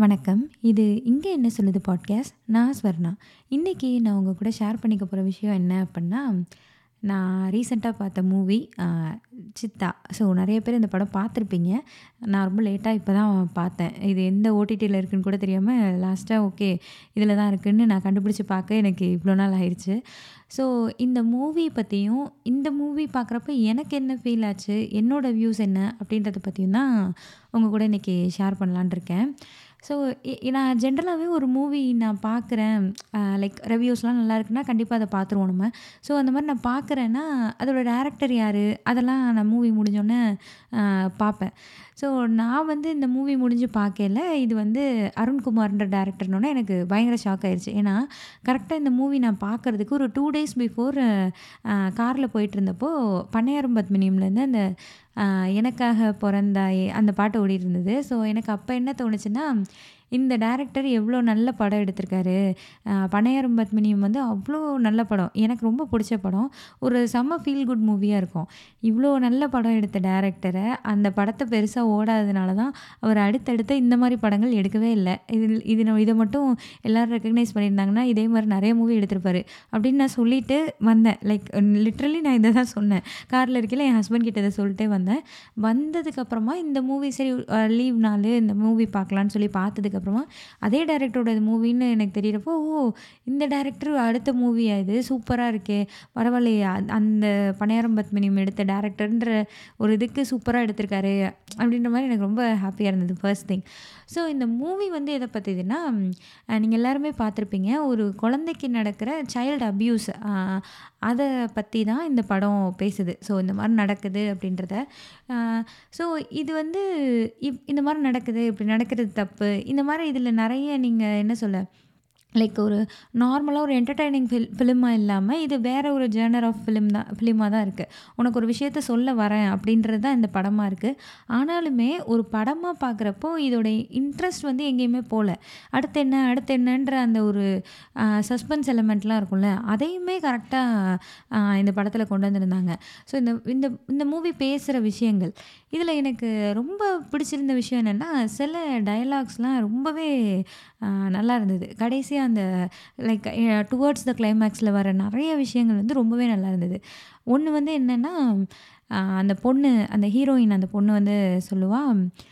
வணக்கம். இது "இங்க என்ன சொல்லுது" பாட்காஸ்ட். நான் ஸ்வர்ணா. இன்னைக்கு நான் உங்க கூட ஷேர் பண்ணிக்க போற விஷயம் என்ன அப்புட்னா, நான் ரீசென்ட்டா பார்த்த மூவி அ சித்தா. ஸோ நெறைய பேர் இந்த படம் பார்த்துருப்பீங்க. நான் ரொம்ப லேட்டா இப்ப தான் பார்த்தேன். இது எந்த ஓடிடில இருக்குன்னு கூட தெரியாம லாஸ்ட்டா ஓகே இதில தான் இருக்குன்னு நான் கண்டுபிடிச்சு பார்க்க எனக்கு இவ்ளோ நாள் ஆயிருச்சு. ஸோ இந்த மூவி பத்தியும், இந்த மூவி பார்க்குறப்ப எனக்கு என்ன ஃபீல் ஆச்சு, என்னோட வியூஸ் என்ன அப்படின்றத பத்தியும் தான் உங்க கூட இன்னைக்கு ஷேர் பண்ணலான்னு இருக்கேன். ஸோ எ நான் ஜென்ரலாவே ஒரு மூவி நான் பார்க்குறேன் அ லைக் ரிவ்யூஸ்லாம் நல்லா இருக்குன்னா கண்டிப்பா அத பார்த்துருவோம் நம்ம. ஸோ அந்த மாரி நான் பார்க்குறேன்னா, அதோட டைரக்டர் யாரு? அதெல்லாம் நான் மூவி முடிஞ்சோனே அ பார்ப்பேன். ஸோ நான் வந்து இந்த மூவி முடிஞ்சு பார்க்கையில, இது வந்து அருண்குமார்ன்ற டைரக்டர்னோனே எனக்கு பயங்கர ஷாக் ஆயிருச்சு. ஏன்னா, கரெக்ட்டா இந்த மூவி நான் பார்க்கறதுக்கு ஒரு 2 டேஸ் பிஃபோர் அ கார்ல போயிட்டுருந்தப்போ, பண்ணையாரும் பத்மினியும்லேருந்து அந்த அ "எனக்காக பொறந்தாயே" அந்த பாட்டு ஓடிட்டுருந்தது. ஸோ எனக்கு அப்ப என்ன தோணுச்சுன்னா, இந்த டைரக்டர் எவ்ளோ நல்ல படம் எடுத்திருக்காரு. அ பண்ணையாரும் பத்மினியும் வந்து அவ்ளோ நல்ல படம். எனக்கு ரொம்ப புடிச்ச படம். ஒரு செம்ம ஃபீல் குட் மூவியா இருக்கும். இவ்ளோ நல்ல படம் எடுத்த டைரக்டர, அந்த படத்த பெருசா ஓடாததுனால தான், அவர் அடுத்தடுத்து இந்த மாரி படங்கள் எடுக்கவே இல்ல. இதில் இது இத மட்டும் எல்லாரும் ரெகக்னைஸ் பண்ணியிருந்தாங்கன்னா, இதே மாரி நெறைய மூவி எடுத்திருப்பாரு. அப்படின்னு நான் சொல்லிட்டு வந்தேன். லைக் லிட்டரலி நான் இத தான் சொன்னேன். கார்ல இருக்கையில என் ஹஸ்பண்ட் கிட்ட இத சொல்லிட்டே வந்தேன். வந்ததுக்கப்புறமா இந்த மூவி சரி அ லீவ் நாளு இந்த மூவி பார்க்கலான்னு சொல்லி பார்த்ததுக்கப்புறமா, அதே டைரக்டரோட மூவின்னு எனக்கு தெரியறப்போ, ஓ! இந்த டைரக்டர் அடுத்த மூவியா இது? சூப்பரா இருக்கே! பரவாயில்லையே! அந் அந்த பண்ணையாரும் பத்மினியும் எடுத்த டைரக்டர்ன்ற ஒரு இதுக்கு சூப்பரா எடுத்திருக்காரு. அப்படின்ற மாரி எனக்கு ரொம்ப ஹேப்பியா இருந்தது ஃபர்ஸ்ட் திங். ஸோ இந்த மூவி வந்து எத பத்திதுன்னா, அ நீங்க எல்லாருமே பார்த்துருப்பீங்க. ஒரு குழந்தைக்கு நடக்கிற சைல்டு அப்யூஸ் அ அத பத்தி தான் இந்த படம் பேசுது. ஸோ இந்த மாரி நடக்குது அப்படின்றத. அ ஸோ இது வந்து இப் இந்த மாரி நடக்குது, இப்படி நடக்கிறது தப்பு. இந்த மாரி இதில நெறைய நீங்க என்ன சொல்ல, லைக் ஒரு நார்மலா ஒரு என்டர்டெய்னிங் ஃபில் ஃபிலிமா இல்லாம, இது வேற ஒரு ஜர்னர் ஆஃப் ஃபிலிம் தான் ஃபிலிமா தான் இருக்கு. உனக்கு ஒரு விஷயத்த சொல்ல வரேன் அப்படின்றது தான் இந்த படமா இருக்கு. ஆனாலுமே ஒரு படமா பார்க்குறப்போ, இதோட இன்ட்ரெஸ்ட் வந்து எங்கேயுமே போல. அடுத்து என்ன, அடுத்து என்னன்ற அந்த ஒரு அ சஸ்பென்ஸ் எலமெண்ட்லாம் இருக்கும்ல, அதையுமே கரெக்ட்டா அ இந்த படத்தில கொண்டு வந்திருந்தாங்க. ஸோ இந்த இந்த இந்த மூவி பேசுற விஷயங்கள். இதில எனக்கு ரொம்ப பிடிச்சிருந்த விஷயம் என்னன்னா, சில டயலாக்ஸ்லாம் ரொம்பவே அ நல்லா இருந்தது. கடைசியா அந்த லைக் எ டுவர்ட்ஸ் த கிளைமாக்ஸ்ல வர நெறைய விஷயங்கள் வந்து ரொம்பவே நல்லா இருந்தது. ஒண்ணு வந்து என்னன்னா, அ அந்த பொண்ணு அந்த ஹீரோயின் அந்த பொண்ணு வந்து சொல்லுவா,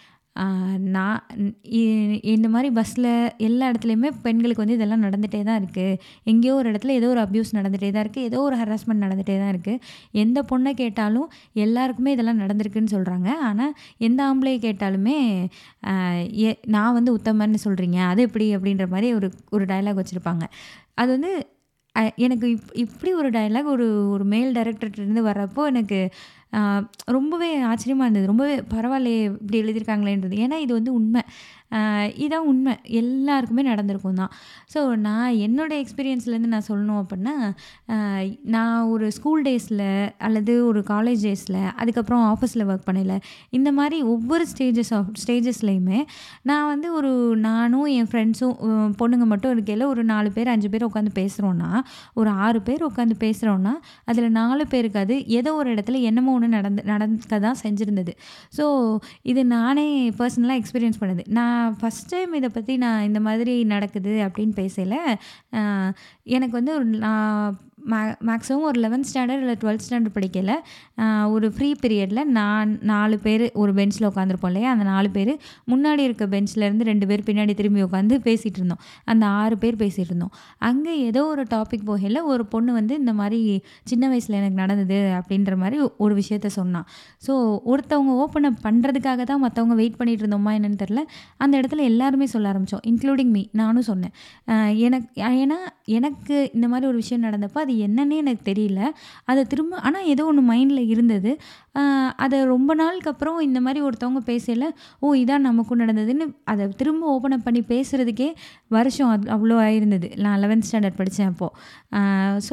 அ நான் இ இந்த மாரி பஸ்ல எல்லா இடத்துலயுமே பெண்களுக்கு வந்து இதெல்லாம் நடந்துட்டே தான் இருக்கு. எங்கேயோ ஒரு இடத்துல ஏதோ ஒரு அப்யூஸ் நடந்துட்டே தான் இருக்கு. ஏதோ ஒரு ஹராஸ்மென்ட் நடந்துட்டே தான் இருக்கு. எந்த பொண்ண கேட்டாலும் எல்லாருக்குமே இதெல்லாம் நடந்திருக்குன்னு சொல்றாங்க. ஆனா, எந்த ஆம்பளைய கேட்டாலுமே அ எ நான் வந்து உத்தமன்னு சொல்றீங்க. அது எப்படி? அப்படின்ற மாரி ஒரு ஒரு டயலாக் வச்சிருப்பாங்க. அது வந்து அ எனக்கு இப் இப்படி ஒரு டயலாக் ஒரு ஒரு மேல் டைரக்டர்ட்டருந்து வரப்போ எனக்கு அ ரொம்பவே ஆச்சரியமா இருந்தது. ரொம்பவே பரவாயில்லையே! இப்படி எழுதியிருக்காங்களேன்றது. ஏன்னா இது வந்து உண்ம. அ இதான் உண்ம. எல்லாருக்குமே நடந்திருக்கும் தான். ஸோ நான் என்னோட எக்ஸ்பீரியன்ஸ்லேருந்து நான் சொல்லணும் அப்புட்னா, அ நான் ஒரு ஸ்கூல் டேஸ்ல அல்லது ஒரு காலேஜ் டேஸ்ல, அதுக்கப்புறம் ஆஃபீஸ்ல ஒர்க் பண்ணையில, இந்த மாரி ஒவ்வொரு ஸ்டேஜஸ் ஆஃப் ஸ்டேஜஸ்லயுமே நான் வந்து ஒரு நானும் என் ஃப்ரெண்ட்ஸும் அ பொண்ணுங்க மட்டும் இருக்கையில ஒரு 4 பேர், 5 பேர் உட்காந்து பேசுறோம்னா, ஒரு 6 பேர் உட்காந்து பேசுறோம்னா, அதில 4 பேருக்கு அது ஏதோ ஒரு இடத்துல என்னமோ ஒண்ணு நடந்து நடக்க தான் செஞ்சிருந்தது. ஸோ இது நானே பெர்சனலா எக்ஸ்பீரியன்ஸ் பண்ணது. நான் ஃபர்ஸ்ட் டைம் இத பத்தி நான் இந்த மாதிரி நடக்குது அப்படின்னு பேசையில, அ எனக்கு வந்து ஒரு நான் மே மேக்ஸிமம் ஒரு 11த் ஸ்டாண்டர்ட் இல்ல 12த் ஸ்டாண்டர்ட் படிக்கையில, அ ஒரு ஃப்ரீ பீரியட்ல நான் 4 பேரு ஒரு பெஞ்ச்ல உட்காந்துருப்போம் இல்லையா? அந்த 4 பேரு முன்னாடி இருக்க பெஞ்ச்லேருந்து 2 பேர் பின்னாடி திரும்பி உட்காந்து பேசிட்டு இருந்தோம். அந்த 6 பேர் பேசிட்டு இருந்தோம். அங்க ஏதோ ஒரு டாபிக் போகையில ஒரு பொண்ணு வந்து இந்த மாரி சின்ன வயசுல எனக்கு நடந்தது அப்படின்ற மாரி ஒரு விஷயத்த சொன்னா. ஸோ ஒருத்தவங்க ஓப்பன் அப் பண்றதுக்காக தான் மத்தவங்க வெயிட் பண்ணிட்டு இருந்தோமா என்னன்னு தெரியல. அந்த இடத்துல எல்லாருமே சொல்ல ஆரம்பிச்சோம். Including me. நானும் சொன்னேன். அ எனக் ஏன்னா எனக்கு இந்த மாரி ஒரு விஷயம் நடந்தப்ப அது என்னன்னே எனக்கு தெரியல. அத திரும்ப ஆனா ஏதோ ஒண்ணு மைண்ட்ல இருந்தது. அ அத ரொம்ப நாளுக்கு அப்புறம் இந்த மாரி ஒருத்தவங்க பேசையில, ஓ! இதான் நமக்கும் நடந்ததுன்னு அத திரும்ப ஓப்பன் அப் பண்ணி பேசுறதுக்கே வருஷம் அது அவ்ளோ ஆயிருந்தது. நான் 11த் ஸ்டாண்டர்ட் படிச்சேன் அப்போ. அ ஸோ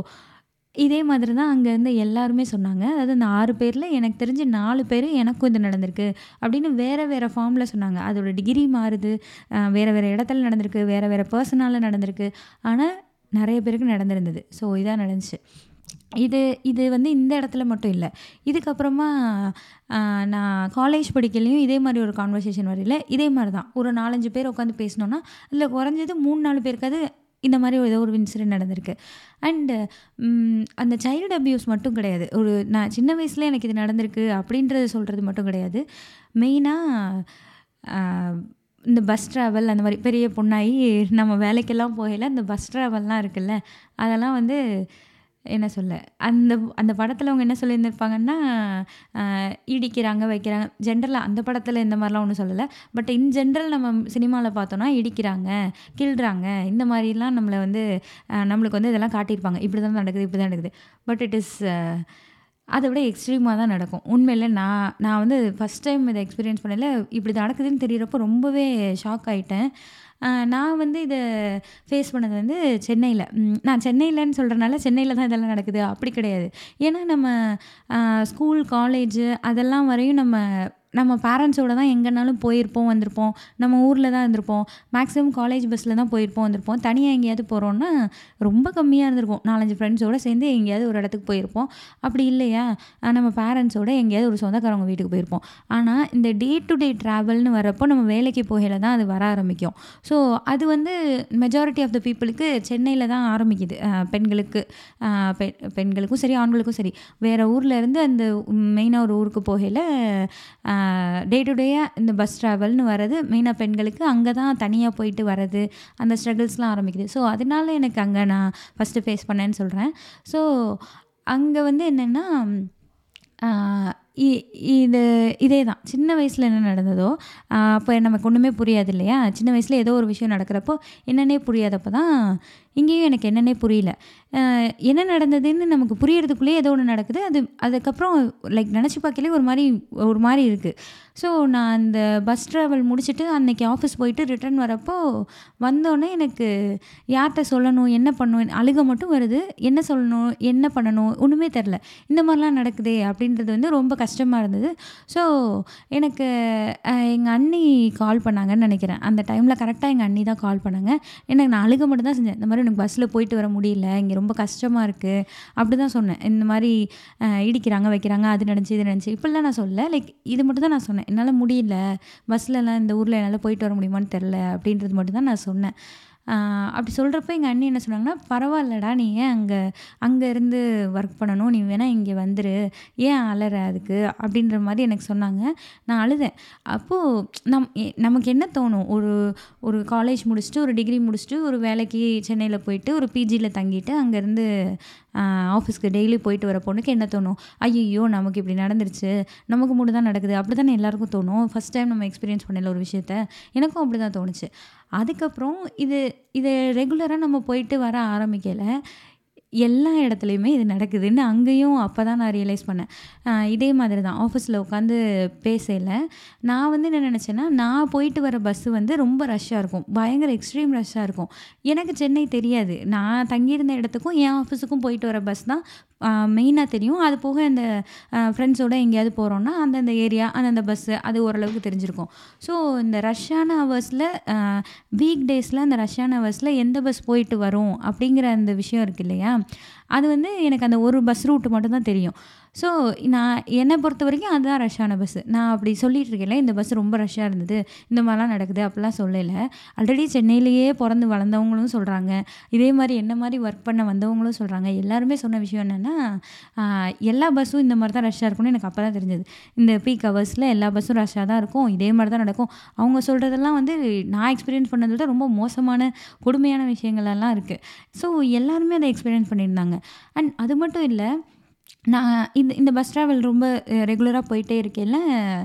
இதே மாதிரி தான் அங்க இருந்த எல்லாருமே சொன்னாங்க. அதாவது அந்த 6 பேர்ல எனக்கு தெரிஞ்சு 4 பேரு எனக்கும் இது நடந்திருக்கு. அப்படின்னு வேற வேற ஃபார்ம்ல சொன்னாங்க. அதோட டிகிரி மாறுது. அ வேற வேற இடத்துல நடந்திருக்கு. வேற வேற பெர்சனால நடந்திருக்கு. ஆனா, நெறைய பேருக்கு நடந்திருந்தது. ஸோ இதான் நடந்துச்சு. இது இது வந்து இந்த இடத்துல மட்டும் இல்லை இதுக்கப்புறமா நான் காலேஜ் படிக்கலையும் இதே மாதிரி ஒரு கான்வர்சேஷன் வரையில இதே மாதிரி தான் ஒரு நாலஞ்சு பேர் உட்காந்து பேசினோன்னா அதில் குறைஞ்சது மூணு நாலு பேருக்காவது இந்த மாதிரி ஏதோ ஒரு இன்சிடென்ட் நடந்திருக்கு அண்டு அந்த சைல்டு அப்யூஸ் மட்டும் கிடையாது ஒரு நான் சின்ன வயசில் எனக்கு இது நடந்திருக்கு அப்படின்றது சொல்கிறது மட்டும் கிடையாது மெயினாக இந்த பஸ் ட்ராவல் அந்த மாதிரி பெரிய பொண்ணாகி நம்ம வேலைக்கெல்லாம் போகையில் இந்த பஸ் ட்ராவல்லாம் இருக்குல்ல அதெல்லாம் வந்து என்ன சொல்ல அந்த அந்த படத்தில் அவங்க என்ன சொல்லியிருந்திருப்பாங்கன்னா இடிக்கிறாங்க வைக்கிறாங்க ஜென்ரலாக அந்த படத்தில் இந்த மாதிரிலாம் ஒன்றும் சொல்லலை பட் இன் ஜென்ரல் நம்ம சினிமாவில் பார்த்தோன்னா இடிக்கிறாங்க கிள்றாங்க இந்த மாதிரிலாம் நம்மளை வந்து நம்மளுக்கு வந்து இதெல்லாம் காட்டியிருப்பாங்க இப்படி தான் நடக்குது இப்படி தான் நடக்குது பட் இட் இஸ் அதை விட எக்ஸ்ட்ரீமாக தான் நடக்கும் உண்மையில் நான் நான் வந்து ஃபஸ்ட் டைம் இதை எக்ஸ்பீரியன்ஸ் பண்ணல இப்படி நடக்குதுன்னு தெரிகிறப்போ ரொம்பவே ஷாக் ஆகிட்டேன் நான் வந்து இதை ஃபேஸ் பண்ணது வந்து சென்னையில் நான் சென்னையிலன்னு சொல்கிறனால சென்னையில் தான் இதெல்லாம் நடக்குது அப்படி கிடையாது ஏன்னா நம்ம ஸ்கூல் காலேஜு அதெல்லாம் வரையும் நம்ம நம்ம பேரண்ட்ஸோட தான் எங்கேனாலும் போயிருப்போம் வந்திருப்போம் நம்ம ஊரில் தான் இருந்திருப்போம் மேக்ஸிமம் காலேஜ் பஸ்ஸில் தான் போயிருப்போம் வந்திருப்போம் தனியாக எங்கேயாவது போகிறோன்னா ரொம்ப கம்மியாக இருந்திருக்கும் நாலஞ்சு ஃப்ரெண்ட்ஸோடு சேர்ந்து எங்கேயாவது ஒரு இடத்துக்கு போயிருப்போம் அப்படி இல்லையா நம்ம பேரண்ட்ஸோட எங்கேயாவது ஒரு சொந்தக்காரவங்க வீட்டுக்கு போயிருப்போம் ஆனால் இந்த டே டு டே ட்ராவல்னு வரப்போ நம்ம வேலைக்கு போகையில் தான் அது வர ஆரம்பிக்கும் ஸோ அது வந்து மெஜாரிட்டி ஆஃப் த பீப்புளுக்கு சென்னையில் தான் ஆரம்பிக்குது பெண்களுக்கு பெண்களுக்கும் சரி ஆண்களுக்கும் சரி வேறு ஊரில் இருந்து அந்த மெயினாக ஒரு ஊருக்கு போகையில் டே டு டேயாக இந்த பஸ் ட்ராவல்னு வர்றது மெயினாக பெண்களுக்கு அங்கே தான் தனியாக போயிட்டு வர்றது அந்த ஸ்ட்ரகிள்ஸ்லாம் ஆரம்பிக்குது ஸோ அதனால எனக்கு அங்கே நான் ஃபஸ்ட்டு ஃபேஸ் பண்ணேன்னு சொல்கிறேன் ஸோ அங்கே வந்து என்னென்னா இது இதே தான் சின்ன வயசில் என்ன நடந்ததோ அப்போ நமக்கு ஒன்றுமே புரியாது இல்லையா சின்ன வயசில் ஏதோ ஒரு விஷயம் நடக்கிறப்போ என்னென்னே புரியாதப்போ தான் இங்கேயும் எனக்கு என்னென்னே புரியல என்ன நடந்ததுன்னு நமக்கு புரியறதுக்குள்ளேயே ஏதோ ஒன்று நடக்குது அது அதுக்கப்புறம் லைக் நினச்சி பார்க்கலே ஒரு மாதிரி ஒரு மாதிரி இருக்குது ஸோ நான் அந்த பஸ் ட்ராவல் முடிச்சுட்டு அன்றைக்கி ஆஃபீஸ் போயிட்டு ரிட்டர்ன் வரப்போ வந்தோடனே எனக்கு யார்கிட்ட சொல்லணும் என்ன பண்ணணும் அழுக மட்டும் வருது என்ன சொல்லணும் என்ன பண்ணணும் ஒன்றுமே தெரில இந்த மாதிரிலாம் நடக்குதே அப்படின்றது வந்து ரொம்ப கஷ்டமாக இருந்தது ஸோ எனக்கு எங்கள் அண்ணி கால் பண்ணாங்கன்னு நினைக்கிறேன் அந்த டைமில் கரெக்டாக எங்கள் அண்ணி தான் கால் பண்ணாங்க எனக்கு நான் அழுக மட்டும் தான் செஞ்சேன் இந்த மாதிரி எனக்கு பஸ்ஸில் போயிட்டு வர முடியல இங்கே ரொம்ப கஷ்டமாக இருக்குது அப்படி தான் சொன்னேன் இந்த மாதிரி இடிக்கிறாங்க வைக்கிறாங்க அது நினச்சி இது நினச்சி இப்படிலாம் நான் சொல்ல லைக் இது மட்டும் தான் நான் சொன்னேன் என்னால் முடியல பஸ்லலாம் இந்த ஊரில் என்னால் போயிட்டு வர முடியுமான்னு தெரில அப்படின்றது மட்டும் தான் நான் சொன்னேன் அப்படி சொல்கிறப்ப எங்கள் அண்ணி என்ன சொன்னாங்கன்னா பரவாயில்லடா நீ ஏன் அங்கே அங்கே இருந்து ஒர்க் பண்ணணும் நீ வேணால் இங்கே வந்துரு ஏன் அலற அதுக்கு அப்படின்ற மாதிரி எனக்கு சொன்னாங்க நான் அழுதேன் அப்போது நம் நமக்கு என்ன தோணும் ஒரு ஒரு காலேஜ் முடிச்சுட்டு ஒரு டிகிரி முடிச்சுட்டு ஒரு வேலைக்கு சென்னையில் போயிட்டு ஒரு பிஜியில் தங்கிட்டு அங்கேருந்து ஆஃபீஸ்க்கு டெய்லி போயிட்டு வர பொண்ணுக்கு என்ன தோணும் ஐயோ நமக்கு இப்படி நடந்துருச்சு நமக்கு மட்டும் தான் நடக்குது அப்படி தானே எல்லாருக்கும் தோணும் ஃபஸ்ட் டைம் நம்ம எக்ஸ்பீரியன்ஸ் பண்ணல ஒரு விஷயத்த எனக்கும் அப்படி தான் தோணுச்சு அதுக்கப்புறம் இது இது ரெகுலராக நம்ம போயிட்டு வர ஆரம்பிக்கலை எல்லா இடத்துலையுமே இது நடக்குதுன்னு அங்கேயும் அப்போ தான் நான் ரியலைஸ் பண்ணேன் இதே மாதிரி தான் ஆஃபீஸில் உட்காந்து பேசல நான் வந்து என்ன நினச்சேன்னா நான் போயிட்டு வர பஸ்ஸு வந்து ரொம்ப ரஷ்ஷாக இருக்கும் பயங்கர எக்ஸ்ட்ரீம் ரஷ்ஷாக இருக்கும் எனக்கு சென்னை தெரியாது நான் தங்கியிருந்த இடத்துக்கும் என் ஆஃபீஸுக்கும் போயிட்டு வர பஸ் தான் மெயினாக தெரியும் அது போக இந்த ஃப்ரெண்ட்ஸோடு எங்கேயாவது போகிறோன்னா அந்தந்த ஏரியா அந்தந்த பஸ்ஸு அது ஓரளவுக்கு தெரிஞ்சிருக்கும் ஸோ இந்த ரஷ்ஷான ஹவர்ஸில் வீக் டேஸில் அந்த ரஷ்ஷான ஹவர்ஸில் எந்த பஸ் போயிட்டு வரும் அப்படிங்கிற அந்த விஷயம் இருக்குது இல்லையா அது வந்து எனக்கு அந்த ஒரு பஸ் ரூட்டு மட்டும்தான் தெரியும் ஸோ நான் என்னை பொறுத்த வரைக்கும் அதுதான் ரஷ்ஷான பஸ்ஸு நான் அப்படி சொல்லிட்டு இருக்கேன்ல இந்த பஸ் ரொம்ப ரஷ்ஷாக இருந்தது இந்த மாதிரிலாம் நடக்குது அப்படிலாம் சொல்லலை ஆல்ரெடி சென்னையிலேயே பிறந்து வளர்ந்தவங்களும் சொல்கிறாங்க இதே மாதிரி என்ன மாதிரி ஒர்க் பண்ண வந்தவங்களும் சொல்கிறாங்க எல்லாருமே சொன்ன விஷயம் என்னென்னா எல்லா பஸ்ஸும் இந்த மாதிரி தான் ரஷ்ஷாக இருக்கும்னு எனக்கு அப்போ தான் தெரிஞ்சது இந்த பீக் ஹவர்ஸில் எல்லா பஸ்ஸும் ரஷ்ஷாக தான் இருக்கும் இதே மாதிரி தான் நடக்கும் அவங்க சொல்கிறதெல்லாம் வந்து நான் எக்ஸ்பீரியன்ஸ் பண்ணதை விட ரொம்ப மோசமான கொடுமையான விஷயங்களெல்லாம் இருக்குது ஸோ எல்லாருமே அதை எக்ஸ்பீரியன்ஸ் பண்ணியிருந்தாங்க அண்ட் அது மட்டும் இல்லை நான் இந்த இந்த பஸ் ட்ராவல் ரொம்ப ரெகுலராக போயிட்டே இருக்கேன்ல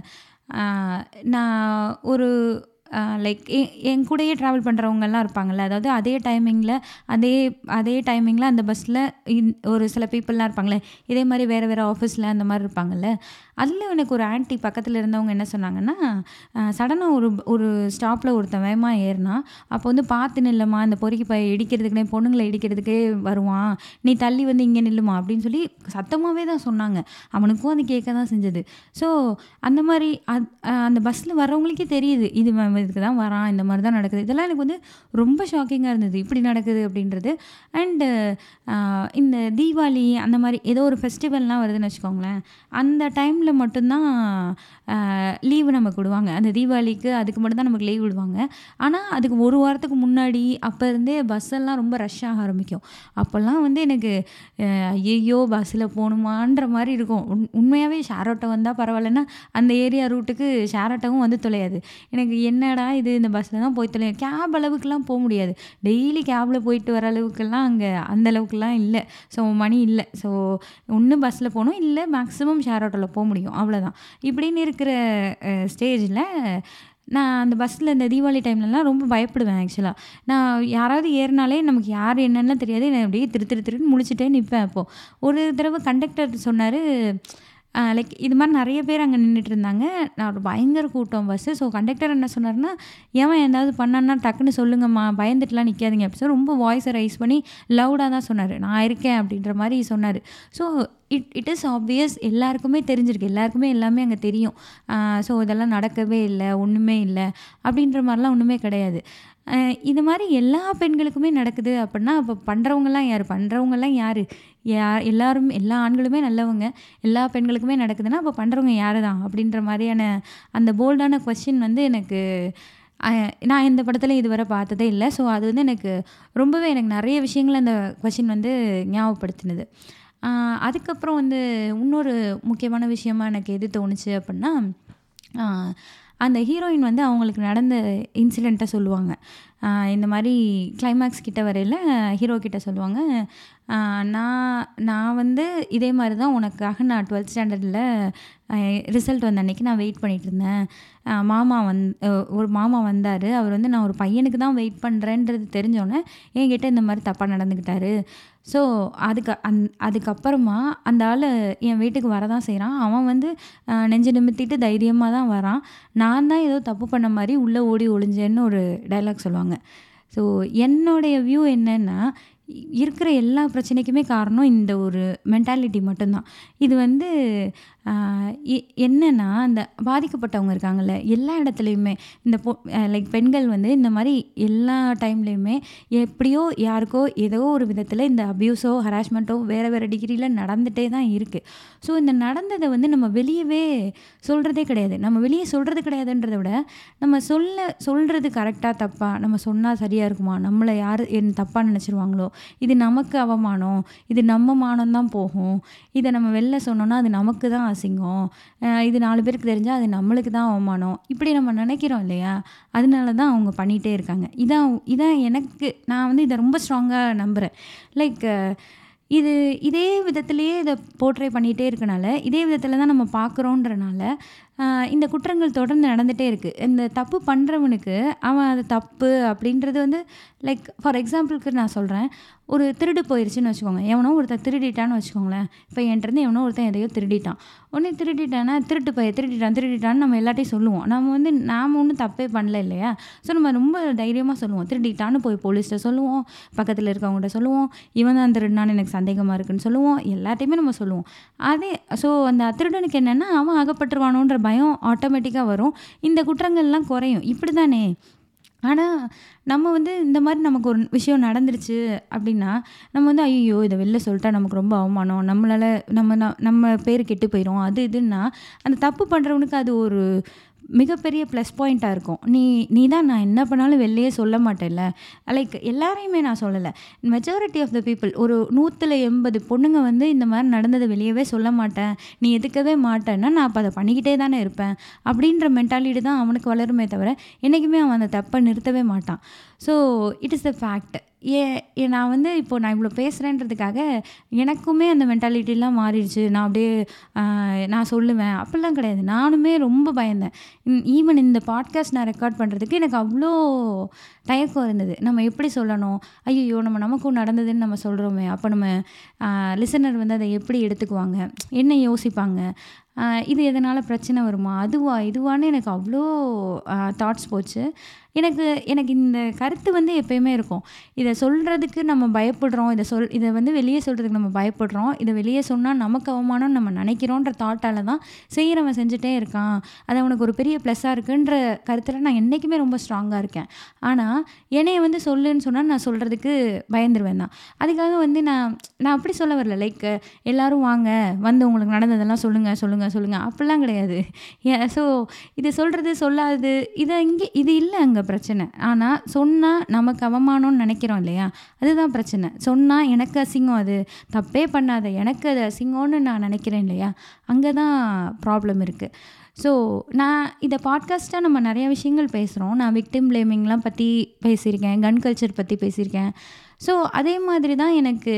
நான் ஒரு லைக் எ என் கூடயே ட்ராவல் பண்ணுறவங்கலாம் இருப்பாங்கள்ல அதாவது அதே டைமிங்கில் அதே அதே டைமிங்கில் அந்த பஸ்ஸில் இன் ஒரு சில பீப்புளெலாம் இருப்பாங்களே இதே மாதிரி வேறு வேறு ஆஃபீஸில் அந்த மாதிரி இருப்பாங்கள்ல அதில் எனக்கு ஒரு ஆன்ட்டி பக்கத்தில் இருந்தவங்க என்ன சொன்னாங்கன்னா சடனாக ஒரு ஒரு ஸ்டாப்பில் ஒருத்தன் வேகமாக ஏறினா அப்போ வந்து பார்த்து நில்லுமா இந்த பொறுக்கி பை இடிக்கிறதுக்குனே பொண்ணுங்களை இடிக்கிறதுக்கே வருவான் நீ தள்ளி வந்து இங்கே நில்லுமா அப்படின்னு சொல்லி சத்தமாகவே தான் சொன்னாங்க அவனுக்கும் அது கேட்க தான் செஞ்சது ஸோ அந்த மாதிரி அத் அந்த பஸ்ஸில் வர்றவங்களுக்கே தெரியுது இது இவன் இதுக்கு தான் வரான் இந்த மாதிரி தான் நடக்குது இதெல்லாம் எனக்கு வந்து ரொம்ப ஷாக்கிங்காக இருந்தது இப்படி நடக்குது அப்படின்றது அண்டு இந்த தீபாவளி அந்த மாதிரி ஏதோ ஒரு ஃபெஸ்டிவல்லாம் வருதுன்னு வச்சுக்கோங்களேன் அந்த டைமில் மட்டும்தான் லீவு நமக்கு விடுவாங்க அந்த தீபாவளிக்கு அதுக்கு மட்டும்தான் நமக்கு லீவ் விடுவாங்க ஆனால் அதுக்கு ஒரு வாரத்துக்கு முன்னாடி அப்போ இருந்தே பஸ்ஸெல்லாம் ரொம்ப ரஷ் ஆக ஆரம்பிக்கும் அப்போல்லாம் வந்து எனக்கு ஐயோ பஸ்ஸில் போகணுமான்ற மாதிரி இருக்கும் உண் உண்மையாகவே ஷேர் ஆட்டோ வந்தால் பரவாயில்லன்னா அந்த ஏரியா ரூட்டுக்கு ஷேர் ஆட்டோவும் வந்து தொலையாது எனக்கு என்னடா இது இந்த பஸ்ஸில் தான் போய் தொலையும் கேப் அளவுக்குலாம் போக முடியாது டெய்லி கேபில் போயிட்டு வர அளவுக்குலாம் அங்கே அந்த அளவுக்குலாம் இல்லை ஸோ மணி இல்லை ஸோ ஒன்று பஸ்ஸில் போகணும் இல்லை மேக்ஸிமம் ஷேர் ஆட்டோவில் போக முடியும் அவ்வளோதான் இப்படின்னு இருக்கிற ஸ்டேஜில் நான் அந்த பஸ்ஸில் இந்த தீபாவளி டைம்லலாம் ரொம்ப பயப்படுவேன் ஆக்சுவலாக நான் யாராவது ஏறினாலே நமக்கு யார் என்னென்னலாம் தெரியாது நான் அப்படியே திரு திரு திருன்னு முழிச்சிட்டே நிற்பேன் அப்போது ஒரு தடவை கண்டக்டர் சொன்னார் லைக் இது மாதிரி நிறைய பேர் அங்கே நின்றுட்டு இருந்தாங்க நான் ஒரு பயங்கர கூட்டம் பஸ்ஸு ஸோ கண்டக்டர் என்ன சொன்னார்னா ஏன் ஏதாவது பண்ணான்னா டக்குன்னு சொல்லுங்கம்மா பயந்துட்டுலாம் நிற்காதீங்க அப்படி சொல்லி ரொம்ப வாய்ஸை ரைஸ் பண்ணி லவுடாக தான் சொன்னார் நான் இருக்கேன் அப்படின்ற மாதிரி சொன்னார் so it it is obvious எல்லாருக்குமே தெரிஞ்சிருக்கு எல்லாருக்குமே எல்லாமே அங்கே தெரியும் ஸோ இதெல்லாம் நடக்கவே இல்லை ஒன்றுமே இல்லை அப்படின்ற மாதிரிலாம் ஒன்றுமே கிடையாது இது மாதிரி எல்லா பெண்களுக்குமே நடக்குது அப்படின்னா அப்போ பண்ணுறவங்கலாம் யார் பண்ணுறவங்கலாம் யார் யார் எல்லாரும் எல்லா ஆண்களுமே நல்லவங்க எல்லா பெண்களுக்குமே நடக்குதுன்னா அப்போ பண்ணுறவங்க யார் தான் அப்படின்ற மாதிரியான அந்த போல்டான கொஸ்டின் வந்து எனக்கு நான் இந்த படத்தில் இதுவரை பார்த்ததே இல்லை ஸோ அது வந்து எனக்கு ரொம்பவே எனக்கு நிறைய விஷயங்கள் அந்த கொஷின் வந்து ஞாபகப்படுத்தினது அதுக்கப்புறம் வந்து இன்னொரு முக்கியமான விஷயமா எனக்கு எது தோணுச்சு அப்படின்னா அந்த ஹீரோயின் வந்து அவங்களுக்கு நடந்த இன்சிடெண்ட்டை சொல்லுவாங்க இந்த மாதிரி கிளைமேக்ஸ் கிட்ட வரையில் ஹீரோ கிட்ட சொல்லுவாங்க நான் நான் வந்து இதே மாதிரி தான் உனக்காக நான் டுவெல்த் ஸ்டாண்டர்டில் ரிசல்ட் வந்த அன்றைக்கி நான் வெயிட் பண்ணிகிட்டு இருந்தேன் மாமா வந் ஒரு மாமா வந்தார் அவர் வந்து நான் ஒரு பையனுக்கு தான் வெயிட் பண்ணுறேன்றது தெரிஞ்சோன்னே என்கிட்ட இந்த மாதிரி தப்பாக நடந்துக்கிட்டாரு ஸோ அதுக்கு அந் அதுக்கப்புறமா அந்த ஆள் என் வீட்டுக்கு வர தான் செய்கிறான் அவன் வந்து நெஞ்சு நிமித்திட்டு தைரியமாக தான் வரான் நான் தான் ஏதோ தப்பு பண்ண மாதிரி உள்ளே ஓடி ஒளிஞ்சேன்னு ஒரு டைலாக் சொல்லுவாங்க ஸோ என்னுடைய வியூ என்னென்னா இருக்கிற எல்லா பிரச்சனைக்குமே காரணம் இந்த ஒரு மென்டாலிட்டி மட்டும்தான் இது வந்து என்னென்னா அந்த பாதிக்கப்பட்டவங்க இருக்காங்கல்ல எல்லா இடத்துலையுமே இந்த பொ லைக் பெண்கள் வந்து இந்த மாதிரி எல்லா டைம்லேயுமே எப்படியோ யாருக்கோ ஏதோ ஒரு விதத்தில் இந்த அப்யூஸோ ஹராஸ்மெண்ட்டோ வேறு வேறு டிகிரியில் நடந்துகிட்டே தான் இருக்குது ஸோ இந்த நடந்ததை வந்து நம்ம வெளியவே சொல்கிறதே கிடையாது நம்ம வெளியே சொல்கிறது கிடையாதுன்றத விட நம்ம சொல்ல சொல்கிறது கரெக்டாக தப்பாக நம்ம சொன்னால் சரியாக இருக்குமா நம்மளை யார் என் தப்பாக நினச்சிருவாங்களோ இது நமக்கு அவமானம் இது நம்ம மானம் தான் போகும் இதை நம்ம வெளில சொன்னோன்னா அது நமக்கு தான் அசிங்கம் இது நாலு பேருக்கு தெரிஞ்சால் அது நம்மளுக்கு தான் அவமானம் இப்படி நம்ம நினைக்கிறோம் இல்லையா அதனால தான் அவங்க பண்ணிகிட்டே இருக்காங்க இதான் இதான் எனக்கு நான் வந்து இதை ரொம்ப ஸ்ட்ராங்காக நம்புகிறேன் லைக் இது இதே விதத்துலேயே இதை போர்ட்ரே பண்ணிகிட்டே இருக்கனால இதே விதத்தில் தான் நம்ம பார்க்குறோன்றனால இந்த குற்றங்கள் தொடர்ந்து நடந்துகிட்டே இருக்குது இந்த தப்பு பண்ணுறவனுக்கு அவன் அது தப்பு அப்படின்றது வந்து லைக் ஃபார் எக்ஸாம்பிளுக்கு நான் சொல்கிறேன் ஒரு திருடு போயிடுச்சுன்னு வச்சுக்கோங்க எவனோ ஒருத்தன் திருடிட்டான்னு வச்சுக்கோங்களேன் இப்போ என்கிட்டருந்து எவனோ ஒருத்தன் எதையோ திருடிட்டான் உடனே திருடிட்டானா திருட்டு பைய திருடிட்டான் திருடிட்டான்னு நம்ம எல்லாட்டையும் சொல்லுவோம் நம்ம வந்து நாம் ஒன்றும் தப்பே பண்ணல இல்லையா ஸோ நம்ம ரொம்ப தைரியமாக சொல்லுவோம் திருடிட்டான்னு போய் போலீஸ்கிட்ட சொல்லுவோம் பக்கத்தில் இருக்கவங்கள்ட்ட சொல்லுவோம் இவன் தான் திருடினான்னு எனக்கு சந்தேகமாக இருக்குன்னு சொல்லுவோம் எல்லாத்தையுமே நம்ம சொல்லுவோம் அதே ஸோ அந்த திருடனுக்கு என்னென்னா அவன் அகப்பட்டுருவானோன்ற பயம் ஆட்டோமேட்டிக்காக வரும் இந்த குற்றங்கள்லாம் குறையும் இப்படி தானே ஆனால் நம்ம வந்து இந்த மாதிரி நமக்கு ஒரு விஷயம் நடந்துருச்சு அப்படின்னா நம்ம வந்து ஐயோ இதை வெளில சொல்லிட்டா நமக்கு ரொம்ப அவமானம் நம்மளால் நம்ம நம்ம பேர் கெட்டு போயிடும் அது இதுன்னா அந்த தப்பு பண்ணுறவனுக்கு அது ஒரு மிகப்பெரிய ப்ளஸ் பாயிண்ட்டாக இருக்கும் நீ நீ தான் நான் என்ன பண்ணாலும் வெளியே சொல்ல மாட்டேன்ல லைக் எல்லாரையுமே நான் சொல்லலை மெஜாரிட்டி ஆஃப் த பீப்புள் ஒரு நூற்றில் எண்பது பொண்ணுங்க வந்து இந்த மாதிரி நடந்ததை வெளியவே சொல்ல மாட்டேன் நீ எதுக்கவே மாட்டேன்னா நான் அப்போ அதை பண்ணிக்கிட்டே தானே இருப்பேன் அப்படின்ற மென்டாலிட்டி தான் அவனுக்கு வளருமே தவிர என்றைக்குமே அவன் அந்த தப்பை நிறுத்தவே மாட்டான் so it is the fact uh நான் வந்து இப்போது நான் இவ்வளோ பேசுகிறேன்றதுக்காக எனக்குமே அந்த மென்டாலிட்டிலாம் மாறிடுச்சு நான் அப்படியே நான் சொல்லுவேன் அப்படிலாம் கிடையாது நானுமே ரொம்ப பயந்தேன் ஈவன் இந்த பாட்காஸ்ட் நான் ரெக்கார்ட் பண்ணுறதுக்கு எனக்கு அவ்வளோ தயக்கம் இருந்தது நம்ம எப்படி சொல்லணும் ஐயோ நம்ம நமக்கும் நடந்ததுன்னு நம்ம சொல்கிறோமே அப்போ நம்ம லிசனர் வந்து அதை எப்படி எடுத்துக்குவாங்க என்ன யோசிப்பாங்க இது எதனால் பிரச்சனை வருமா அதுவா இதுவான்னு எனக்கு அவ்வளோ தாட்ஸ் போச்சு எனக்கு எனக்கு இந்த கருத்து வந்து எப்பயுமே இருக்கும் இதை சொல்கிறதுக்கு நம்ம பயப்படுறோம் இதை சொல் இதை வந்து வெளியே சொல்கிறதுக்கு நம்ம பயப்படுறோம் இதை வெளியே சொன்னால் நமக்கு அவமானம் நம்ம நினைக்கிறோன்ற தாட்டால் தான் செய்கிறவன் செஞ்சுட்டே இருக்கான் அது அவனுக்கு ஒரு பெரிய ப்ளஸ்ஸாக இருக்குன்ற கருத்தில் நான் என்றைக்குமே ரொம்ப ஸ்ட்ராங்காக இருக்கேன் ஆனால் என்னைய வந்து சொல்லுன்னு சொன்னால் நான் சொல்கிறதுக்கு பயந்துருவேன் தான் அதுக்காக வந்து நான் நான் அப்படி சொல்ல வரல லைக் எல்லோரும் வாங்க வந்து உங்களுக்கு நடந்ததெல்லாம் சொல்லுங்கள் சொல்லுங்கள் சொல்லுங்கள் அப்படிலாம் கிடையாது ஸோ இது சொல்கிறது சொல்லாது இதை இங்கே இது இல்லை அங்கே பிரச்சனை ஆனால் சொன்னால் நமக்கு அவமானம்னு நினைக்கிறோம் இல்லையா அதுதான் பிரச்சனை சொன்னால் எனக்கு அசிங்கம் அது தப்பே பண்ணாத எனக்கு அது அசிங்கம்னு நான் நினைக்கிறேன் இல்லையா அங்கே தான் ப்ராப்ளம் இருக்குது ஸோ நான் இதை பாட்காஸ்ட்டாக நம்ம நிறைய விஷயங்கள் பேசுகிறோம் நான் விக்டிம் பிளேமிங்லாம் பற்றி பேசியிருக்கேன் கன் கல்ச்சர் பற்றி பேசியிருக்கேன் ஸோ அதே மாதிரி தான் எனக்கு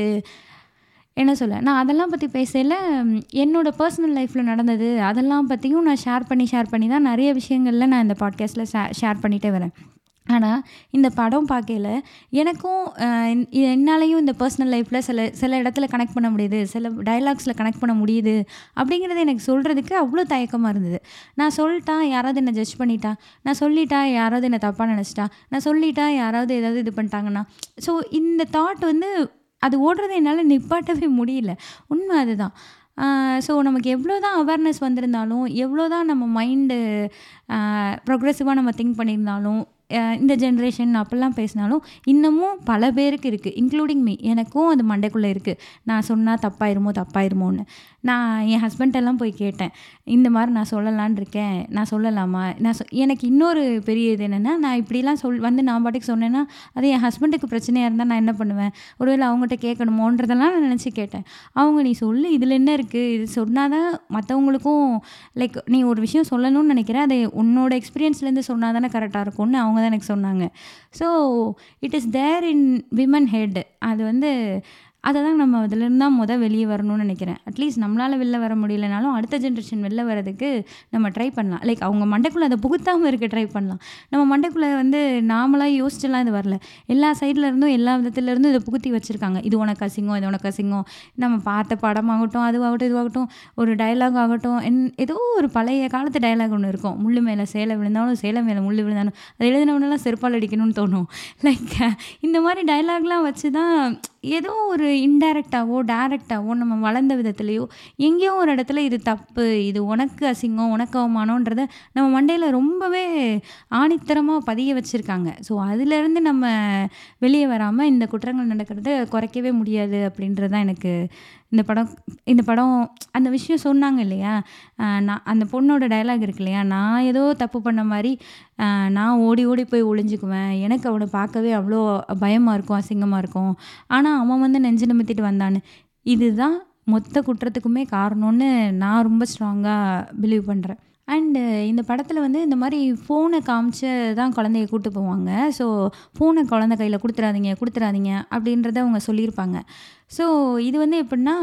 என்ன சொல்ல நான் அதெல்லாம் பற்றி பேசல என்னோடய பர்சனல் லைஃப்பில் நடந்தது அதெல்லாம் பற்றியும் நான் ஷேர் பண்ணி ஷேர் பண்ணி தான் நிறைய விஷயங்களில் நான் இந்த பாட்காஸ்ட்டில் ஷே ஷேர் பண்ணிகிட்டே வரேன் ஆனால் இந்த படம் பார்க்கையில எனக்கும் என்னாலையும் இந்த பர்சனல் லைஃப்பில் சில சில இடத்துல கனெக்ட் பண்ண முடியுது சில டைலாக்ஸில் கனெக்ட் பண்ண முடியுது அப்படிங்கிறது எனக்கு சொல்கிறதுக்கு அவ்வளோ தயக்கமாக இருந்தது நான் சொல்லிட்டா யாராவது என்னை ஜட்ஜ் பண்ணிட்டா நான் சொல்லிட்டா யாராவது என்னை தப்பாக நினச்சிட்டா நான் சொல்லிட்டா யாராவது ஏதாவது இது பண்ணிட்டாங்கன்னா ஸோ இந்த தாட் வந்து அது ஓடுறதை என்னால் நிப்பாட்டவே முடியல உண்மை அதுதான் ஸோ நமக்கு எவ்வளோ தான் அவேர்னஸ் வந்திருந்தாலும் எவ்வளோ தான் நம்ம மைண்டு ப்ரொக்ரெசிவாக நம்ம திங்க் பண்ணியிருந்தாலும் இந்த ஜென்ரேஷன் அப்படிலாம் பேசினாலும் இன்னமும் பல பேருக்கு இருக்குது இன்க்ளூடிங் மீ எனக்கும் அது மண்டைக்குள்ளே இருக்குது நான் சொன்னால் தப்பாயிருமோ தப்பாயிருமோன்னு நான் என் ஹஸ்பண்டெல்லாம் போய் கேட்டேன் இந்த மாதிரி நான் சொல்லலான் இருக்கேன் நான் சொல்லலாமா நான் சொ எனக்கு இன்னொரு பெரிய இது என்னென்னா நான் இப்படிலாம் சொல் வந்து நான் பாட்டுக்கு சொன்னேன்னா அது என் ஹஸ்பண்டுக்கு பிரச்சனையாக இருந்தால் நான் என்ன பண்ணுவேன் ஒருவேளை அவங்ககிட்ட கேட்கணுமோன்றதெல்லாம் நான் நினச்சி கேட்டேன் அவங்க நீ சொல்லு இதில் என்ன இருக்குது இது சொன்னால் தான் மற்றவங்களுக்கும் லைக் நீ ஒரு விஷயம் சொல்லணும்னு நினைக்கிறேன் அதை உன்னோட எக்ஸ்பீரியன்ஸ்லேருந்து சொன்னால் தானே கரெக்டாக இருக்கும்னு அவங்க தான் எனக்கு சொன்னாங்க so it is there in women head அது வந்து அதை தான் நம்ம அதிலேருந்து தான் மொதல் வெளியே வரணும்னு நினைக்கிறேன் அட்லீஸ்ட் நம்மளால் வெளில வர முடியலனாலும் அடுத்த ஜென்ரேஷன் வெளில வரதுக்கு நம்ம ட்ரை பண்ணலாம் லைக் அவங்க மண்டைக்குள்ளே அதை புகுத்தாமல் இருக்க ட்ரை பண்ணலாம் நம்ம மண்டைக்குள்ளே வந்து நாமளாக யோசிச்சுலாம் இது வரல எல்லா சைடில் இருந்தும் எல்லா விதத்துலேருந்தும் இதை புகுத்தி வச்சுருக்காங்க இது உனக்கு அசிங்கம் இது உனக்கு அசிங்கம் நம்ம பார்த்த படமாகட்டும் அதுவாகட்டும் இதுவாகட்டும் ஒரு டைலாக் ஆகட்டும் என் ஏதோ ஒரு பழைய காலத்து டைலாக் ஒன்று இருக்கும் முள்ளு மேலே சேலை விழுந்தாலும் சேலை மேலே முள்ளு விழுந்தாலும் அது எழுதினவனெல்லாம் செருப்பால் அடிக்கணும்னு தோணும் லைக் இந்த மாதிரி டைலாக்லாம் வச்சு தான் ஏதோ ஒரு இன்டைரக்டாவோ டேரெக்டாவோ நம்ம வளர்ந்த விதத்துலேயோ எங்கேயோ ஒரு இடத்துல இது தப்பு இது உனக்கு அசிங்கம் உனக்கு அவமானன்றத நம்ம மண்டையில் ரொம்பவே ஆணித்தரமாக பதிய வச்சுருக்காங்க ஸோ அதுலேருந்து நம்ம வெளியே வராமல் இந்த குற்றங்கள் நடக்கிறத குறைக்கவே முடியாது அப்படின்றது தான் எனக்கு இந்த படம் இந்த படம் அந்த விஷயம் சொன்னாங்க இல்லையா நான் அந்த பொண்ணோட டைலாக் இருக்கு இல்லையா நான் ஏதோ தப்பு பண்ண மாதிரி நான் ஓடி ஓடி போய் ஒளிஞ்சுக்குவேன் எனக்கு அவனை பார்க்கவே அவ்வளோ பயமாக இருக்கும் அசிங்கமாக இருக்கும் ஆனால் அவன் வந்து நெஞ்சு நிமித்திட்டு வந்தான்னு இதுதான் மொத்த குற்றத்துக்குமே காரணம்னு நான் ரொம்ப ஸ்ட்ராங்காக பிலீவ் பண்ணுறேன் அண்டு இந்த படத்தில் வந்து இந்த மாதிரி ஃபோனை காமிச்சு தான் குழந்தைய கூட்டு போவாங்க ஸோ ஃபோனை குழந்த கையில் கொடுத்துறாதீங்க கொடுத்துறாதீங்க அப்படின்றத அவங்க சொல்லியிருப்பாங்க ஸோ இது வந்து எப்படின்னா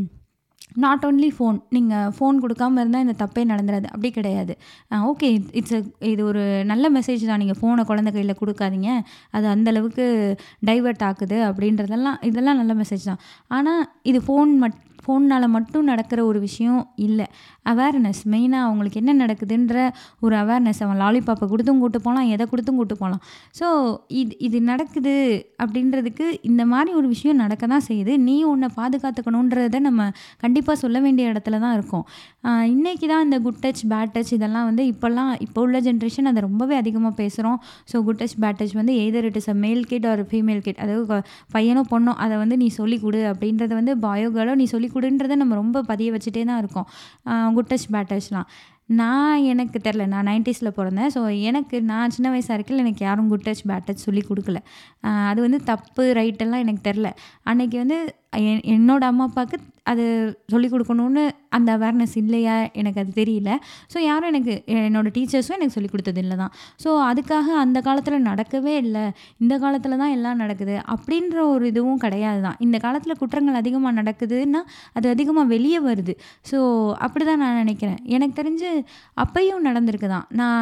நாட் ஓன்லி ஃபோன் நீங்கள் ஃபோன் கொடுக்காம இருந்தால் இந்த தப்பே நடந்துடாது அப்படி கிடையாது ஓகே இட்ஸ் இது ஒரு நல்ல மெசேஜ் தான் நீங்கள் ஃபோனை குழந்த கையில் கொடுக்காதீங்க அது அந்தளவுக்கு டைவெர்ட் ஆக்குது அப்படின்றதெல்லாம் இதெல்லாம் நல்ல மெசேஜ் தான் ஆனால் இது ஃபோன் மட் ஃபோன்னால் மட்டும் நடக்கிற ஒரு விஷயம் இல்லை அவேர்னஸ் மெயினாக அவங்களுக்கு என்ன நடக்குதுன்ற ஒரு அவேர்னஸ் அவன் லாலிபாப்பை கொடுத்தும் கூட்டு போகலாம் எதை கொடுத்தும் கூட்டு போகலாம் ஸோ இது இது நடக்குது அப்படின்றதுக்கு இந்த மாதிரி ஒரு விஷயம் நடக்க தான் செய்யுது நீ உன்னை பாதுகாத்துக்கணுன்றத நம்ம கண்டிப்பாக சொல்ல வேண்டிய இடத்துல தான் இருக்கோம் இன்றைக்கி தான் இந்த குட் டச் பேட் டச் இதெல்லாம் வந்து இப்போல்லாம் இப்போ உள்ள ஜென்ரேஷன் அதை ரொம்பவே அதிகமாக பேசுகிறோம் so good touch bad touch வந்து either it is a male kid ஒரு ஃபீமேல் கிட் அதாவது பையனோ பொண்ணோ அதை வந்து நீ சொல்லிக் கொடு அப்படின்றத வந்து பாயோ கேர்ளோ நீ சொல்லிக் கொடுன்றதை நம்ம ரொம்ப பதிய வச்சுட்டே தான் இருக்கோம் குட் டச் பேட் டச்லாம் நான் எனக்கு தெரில நான் நைன்டிஸில் பிறந்தேன் ஸோ எனக்கு நான் சின்ன வயசாக இருக்கல எனக்கு யாரும் குட் டச் பேட் டச் சொல்லி கொடுக்கல அது வந்து தப்பு ரைட்டெல்லாம் எனக்கு தெரில அன்றைக்கி வந்து என் என்னோடய அம்மா அப்பாவுக்கு அது சொல்லிக் கொடுக்கணுன்னு அந்த அவேர்னஸ் இல்லையா எனக்கு அது தெரியல ஸோ யாரும் எனக்கு என்னோடய டீச்சர்ஸும் எனக்கு சொல்லிக் கொடுத்தது இல்லை தான் ஸோ அதுக்காக அந்த காலத்தில் நடக்கவே இல்லை இந்த காலத்தில் தான் எல்லாம் நடக்குது அப்படின்ற ஒரு இதுவும் கிடையாது தான் இந்த காலத்தில் குற்றங்கள் அதிகமாக நடக்குதுன்னா அது அதிகமாக வெளியே வருது ஸோ அப்படி தான் நான் நினைக்கிறேன் எனக்கு தெரிஞ்சு அப்பையும் நடந்திருக்கு தான் நான்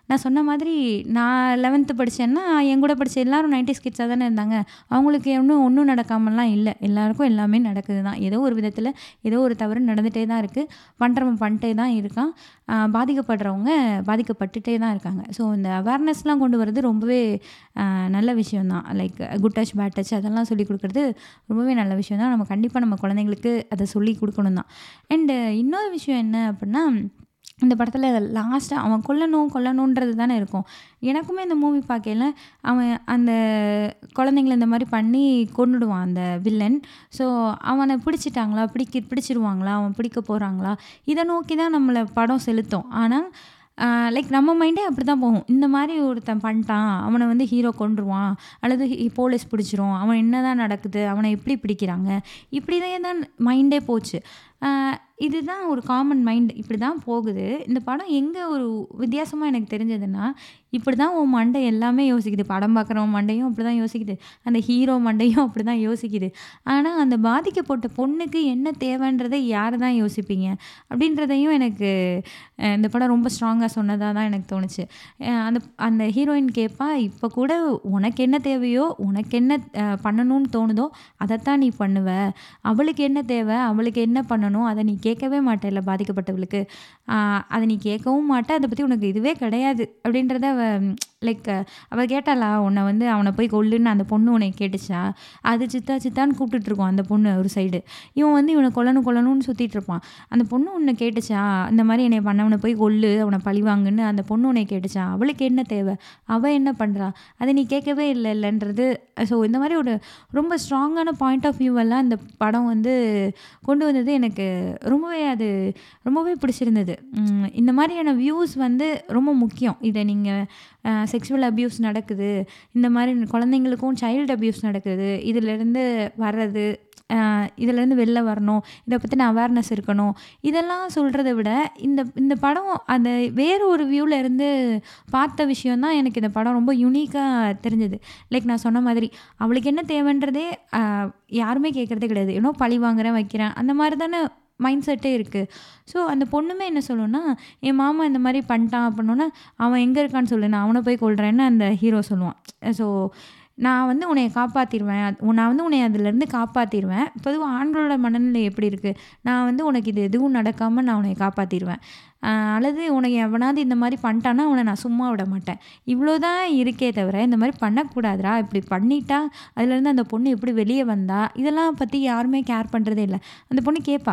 நான் சொன்ன மாதிரி நான் லெவன்த்து படித்தேன்னா என் கூட படித்த எல்லாரும் நைன்டிஸ் கிட்ஸாக தானே இருந்தாங்க அவங்களுக்கு ஒன்றும் ஒன்றும் நடக்காமலாம் இல்லை எல்லாருக்கும் எல்லாமே நடக்குது தான் ஏதோ ஒரு விதத்தில் ஏதோ ஒரு தவறு நடந்துகிட்டே தான் இருக்குது பண்ணுறவன் பண்ணிட்டே தான் இருக்கான் ஆஹ் பாதிக்கப்படுறவங்க பாதிக்கப்பட்டுட்டே தான் இருக்காங்க ஸோ இந்த அவேர்னஸ்லாம் கொண்டு வரது ரொம்பவே ஆஹ் நல்ல விஷயம் தான் like good touch bad touch அதெல்லாம் சொல்லி கொடுக்குறது ரொம்பவே நல்ல விஷயம் தான் நம்ம கண்டிப்பாக நம்ம குழந்தைங்களுக்கு அதை சொல்லி கொடுக்கணும் தான் அண்டு இன்னொரு விஷயம் என்ன அப்படின்னா இந்த படத்தில் லாஸ்ட்டாக அவன் கொல்லணும் கொல்லணுன்றது தானே இருக்கும் எனக்குமே இந்த மூவி பார்க்கையில அவன் அந்த குழந்தைங்கள இந்த மாதிரி பண்ணி கொன்னுடுவான் அந்த வில்லன் ஸோ அவனை பிடிச்சிட்டாங்களா பிடிக்க பிடிச்சிருவாங்களா அவன் பிடிக்க போகிறாங்களா இதை நோக்கி தான் நம்மளை படம் செலுத்தும் ஆனால் லைக் நம்ம மைண்டே அப்படி தான் போகும் இந்த மாதிரி ஒருத்தன் பண்ணிட்டான் அவனை வந்து ஹீரோ கொன்றுவான் அல்லது ஹி- போலீஸ் பிடிச்சிரும் அவன் என்ன தான் நடக்குது அவனை எப்படி பிடிக்கிறாங்க இப்படியே தான் மைண்டே போச்சு ஆஹ் இதுதான் ஒரு காமன் மைண்ட் இப்படி தான் போகுது இந்த படம் எங்கே ஒரு வித்தியாசமாக எனக்கு தெரிஞ்சதுன்னா இப்படி தான் உன் மண்டை எல்லாமே யோசிக்குது படம் பார்க்குறவன் மண்டையும் அப்படி தான் யோசிக்குது அந்த ஹீரோ மண்டையும் அப்படி தான் யோசிக்குது ஆனால் அந்த பாதிக்கப்பட்ட பொண்ணுக்கு என்ன தேவைன்றதை யார் தான் யோசிப்பீங்க அப்படின்றதையும் எனக்கு அஹ், இந்த படம் ரொம்ப ஸ்ட்ராங்காக சொன்னதாக தான் எனக்கு தோணுச்சு அஹ், அந்த அந்த ஹீரோயின் கேட்பா இப்போ கூட உனக்கு என்ன தேவையோ உனக்கு என்ன அஹ், பண்ணணும்னு தோணுதோ அதைத்தான் நீ பண்ணுவ அவளுக்கு என்ன தேவை அவளுக்கு என்ன பண்ணணும் அதை நீ கேட்கவே மாட்டேல்ல பாதிக்கப்பட்டவளுக்கு ஆஹ் அதை நீ கேட்கவும் மாட்ட அதை பற்றி உனக்கு இதுவே கிடையாது அப்படின்றத அவ லைக் அவள் கேட்டாளா உன்னை வந்து அவனை போய் கொல்லுன்னு அந்த பொண்ணு உன்னை கேட்டுச்சா அது சித்தா சித்தான்னு கூப்பிட்டுட்டு இருக்கோம் அந்த பொண்ணு ஒரு சைடு இவன் வந்து இவனை கொல்லணும் கொல்லணும்னு சுற்றிட்டு இருப்பான் அந்த பொண்ணு உன்னை கேட்டுச்சா இந்த மாதிரி என்னை பண்ணவனை போய் கொல்லு அவனை பழிவாங்குன்னு அந்த பொண்ணு உன்னை கேட்டுச்சா அவளுக்கு என்ன தேவை அவள் என்ன பண்ணுறா அதை நீ கேட்கவே இல்லை இல்லைன்றது ஸோ இந்த மாதிரி ஒரு ரொம்ப ஸ்ட்ராங்கான பாயிண்ட் ஆஃப் வியூவெல்லாம் இந்த படம் வந்து கொண்டு வந்தது எனக்கு ரொம்பவே அது ரொம்பவே பிடிச்சிருந்தது உம் இந்த மாதிரியான வியூஸ் வந்து ரொம்ப முக்கியம் இதை நீங்கள் செக்ஷுவல் அப்யூஸ் நடக்குது இந்த மாதிரி குழந்தைங்களுக்கும் சைல்டு அப்யூஸ் நடக்குது இதிலேருந்து வர்றது ஆஹ் இதுலேருந்து வெளில வரணும் இதை பற்றின அவேர்னஸ் இருக்கணும் இதெல்லாம் சொல்கிறத விட இந்த இந்த படம் அந்த வேறு ஒரு வியூவில் இருந்து பார்த்த விஷயம் தான் எனக்கு இந்த படம் ரொம்ப யூனிக்காக தெரிஞ்சது லைக் நான் சொன்ன மாதிரி அவளுக்கு என்ன தேவைன்றதே ஆஹ் யாருமே கேட்குறதே கிடையாது ஏன்னோ பழி வாங்குறேன் வைக்கிறேன் அந்த மாதிரி தானே மைண்ட் செட்டே இருக்குது ஸோ அந்த பொண்ணுமே என்ன சொல்லுன்னா என் மாமா இந்த மாதிரி பண்ணிட்டான் அப்படின்னோன்னா அவன் எங்கே இருக்கான்னு சொல்லு நான் அவனை போய் கொள்றேன்னு அந்த ஹீரோ சொல்லுவான் ஸோ நான் வந்து உன்னை காப்பாற்றிடுவேன் நான் வந்து உன்னை அதுலேருந்து காப்பாற்றிடுவேன் பொதுவாக ஆண்களோட மனநிலை எப்படி இருக்குது நான் வந்து உனக்கு இது எதுவும் நடக்காமல் நான் உன்னை காப்பாற்றிடுவேன் அல்லது உனக்கு எவனாவது இந்த மாதிரி பண்ணிட்டான்னா அவனை நான் சும்மா விட மாட்டேன் இவ்வளோ தான் இருக்கே தவிர இந்த மாதிரி பண்ணக்கூடாதுடா இப்படி பண்ணிட்டா அதுலேருந்து அந்த பொண்ணு எப்படி வெளியே வந்தா இதெல்லாம் பற்றி யாருமே கேர் பண்ணுறதே இல்லை அந்த பொண்ணு கேட்பா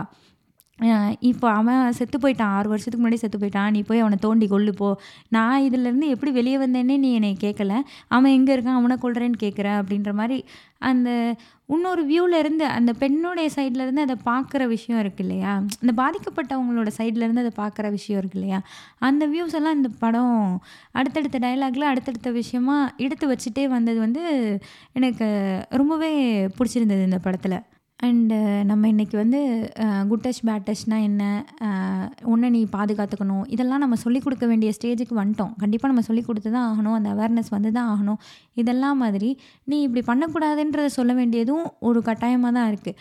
அஹ் இப்போ அவன் செத்து போயிட்டான் ஆறு வருஷத்துக்கு முன்னாடி செத்து போயிட்டான் நீ போய் அவனை தோண்டி கொல்லு போ நான் இதுலேருந்து எப்படி வெளியே வந்தேன்னே நீ என்னை கேட்கல அவன் எங்கே இருக்கான் அவனை கொல்றேன்னு கேட்குற அப்படின்ற மாதிரி அந்த இன்னொரு வியூவில் இருந்து அந்த பெண்ணுடைய சைடில் இருந்து அதை பார்க்குற விஷயம் இருக்கு இல்லையா அந்த பாதிக்கப்பட்டவங்களோட சைடில் இருந்து அதை பார்க்குற விஷயம் இருக்கு இல்லையா அந்த வியூஸ் எல்லாம் இந்த படம் அடுத்தடுத்த டயலாக்ல அடுத்தடுத்த விஷயமா எடுத்து வச்சுட்டே வந்தது வந்து எனக்கு ரொம்பவே பிடிச்சிருந்தது இந்த படத்தில் அண்டு நம்ம இன்றைக்கி வந்து குட் டச் பேட் டச்னா என்ன ஒன்றை நீ பாதுகாத்துக்கணும் இதெல்லாம் நம்ம சொல்லிக் கொடுக்க வேண்டிய ஸ்டேஜுக்கு வந்துட்டோம் கண்டிப்பாக நம்ம சொல்லிக் கொடுத்து தான் ஆகணும் அந்த அவேர்னஸ் வந்து தான் ஆகணும் இதெல்லாம் மாதிரி நீ இப்படி பண்ணக்கூடாதுன்றத சொல்ல வேண்டியதும் ஒரு கட்டாயமாக தான் இருக்குது